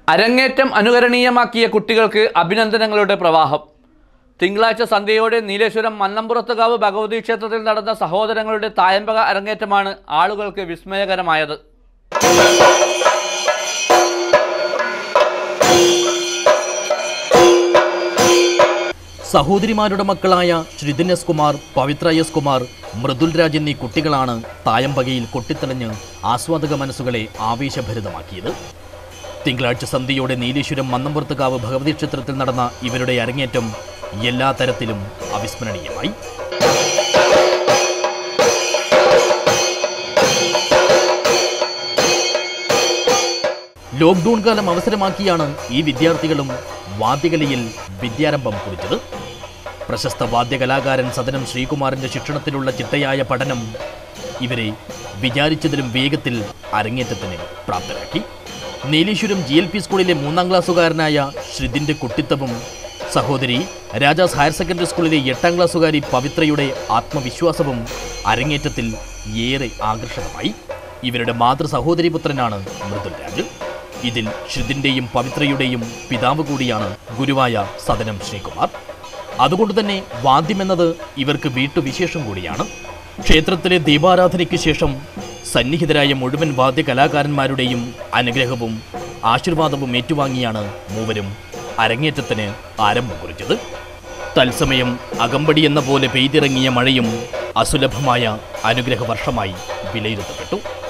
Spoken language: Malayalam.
അരങ്ങേറ്റം അനുകരണീയമാക്കിയ കുട്ടികൾക്ക് അഭിനന്ദനങ്ങളുടെ പ്രവാഹം തിങ്കളാഴ്ച സന്ധ്യയോടെ നീലേശ്വരം മന്നമ്പുറത്തുകാവ് ഭഗവതി ക്ഷേത്രത്തിൽ നടന്ന സഹോദരങ്ങളുടെ തായമ്പക അരങ്ങേറ്റമാണ് ആളുകൾക്ക് വിസ്മയകരമായത് സഹോദരിമാരുടെ മക്കളായ ശ്രിതിൻ എസ് കുമാർ പവിത്ര എസ് കുമാർ മൃദുൽ രാജ് എന്നീ കുട്ടികളാണ് തായമ്പകയിൽ കൊട്ടിത്തെളിഞ്ഞ് ആസ്വാദക മനസ്സുകളെ ആവേശഭരിതമാക്കിയത് തിങ്കളാഴ്ച സന്ധ്യയോടെ നീലേശ്വരം മന്നമ്പുറത്തുകാവ് ഭഗവതി ക്ഷേത്രത്തിൽ നടന്ന ഇവരുടെ അരങ്ങേറ്റം എല്ലാ തരത്തിലും അവിസ്മരണീയമായി ലോക്ക്ഡൌൺ കാലം അവസരമാക്കിയാണ് ഈ വിദ്യാർത്ഥികളും വാദ്യകലയിൽ വിദ്യാരംഭം കുറിച്ചത് പ്രശസ്ത വാദ്യകലാകാരൻ സദനം ശ്രീകുമാറിന്റെ ശിക്ഷണത്തിലുള്ള ചിട്ടയായ പഠനം ഇവരെ വിചാരിച്ചതിലും വേഗത്തിൽ അരങ്ങേറ്റത്തിന് പ്രാപ്തരാക്കി നീലേശ്വരം ജി എൽ പി സ്കൂളിലെ മൂന്നാം ക്ലാസ്സുകാരനായ ശ്രിതിന്റെ കുട്ടിത്തവും സഹോദരി രാജാസ് ഹയർ സെക്കൻഡറി സ്കൂളിലെ എട്ടാം ക്ലാസ്സുകാരി പവിത്രയുടെ ആത്മവിശ്വാസവും അരങ്ങേറ്റത്തിൽ ഏറെ ആകർഷകമായി ഇവരുടെ മാതൃ സഹോദരി പുത്രനാണ് മൃദുൽ രാജ് ഇതിൽ ശ്രിതിന്റെയും പവിത്രയുടെയും പിതാവ് കൂടിയാണ് ഗുരുവായ സദനം ശ്രീകുമാർ അതുകൊണ്ട് തന്നെ വാദ്യമെന്നത് ഇവർക്ക് വീട്ടുവിശേഷം കൂടിയാണ് ക്ഷേത്രത്തിലെ ദീപാരാധനയ്ക്ക് ശേഷം സന്നിഹിതരായ മുഴുവൻ വാദ്യ കലാകാരന്മാരുടെയും അനുഗ്രഹവും ആശീർവാദവും ഏറ്റുവാങ്ങിയാണ് മൂവരും അരങ്ങേറ്റത്തിന് ആരംഭം കുറിച്ചത് തത്സമയം അകമ്പടി എന്ന പോലെ പെയ്തിറങ്ങിയ മഴയും അസുലഭമായ അനുഗ്രഹ വർഷമായി വിലയിരുത്തപ്പെട്ടു